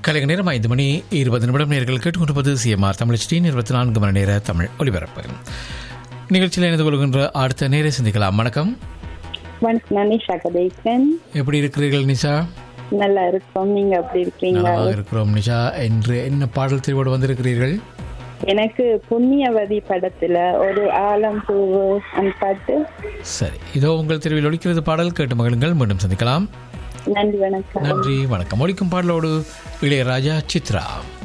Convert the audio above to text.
கலைஞர் நேரம் ஐந்து மணி இருபது நிமிடம் நேர்கள் கேட்டுக்கொண்டிருப்பது சிஎம்ஆர் தமிழ் ஸ்டீன் இருபத்தி நான்கு மணி நேர தமிழ் ஒலிபரப்பு நிகழ்ச்சியில் இணைந்து கொள்கின்ற அடுத்த நேரை சிந்திக்கலாம் வணக்கம் வணக்கம் நான் நிஷா கதைக்கன் எப்படி இருக்கிறீர்கள் நிஷா நல்லா இருக்கோம் நீங்க எப்படி இருக்கீங்க நலமாக இருக்கிறோம் நிஷா என்று என்ன பாடல் தெரிவோடு வந்திருக்கிறீர்கள் எனக்கு புண்ணியவதி படத்துல ஒரு ஆலம் பூவு அந்த பாட்டு சரி இதோ உங்கள் தெருவில் ஒலிக்கிறது பாடல் கேட்டு மகிழுங்கள் மீண்டும் சந்திக்கலாம் நன்றி வணக்கம் நன்றி வணக்கம் ஒலிக்கும் பாடலோடு இளையராஜா சித்ரா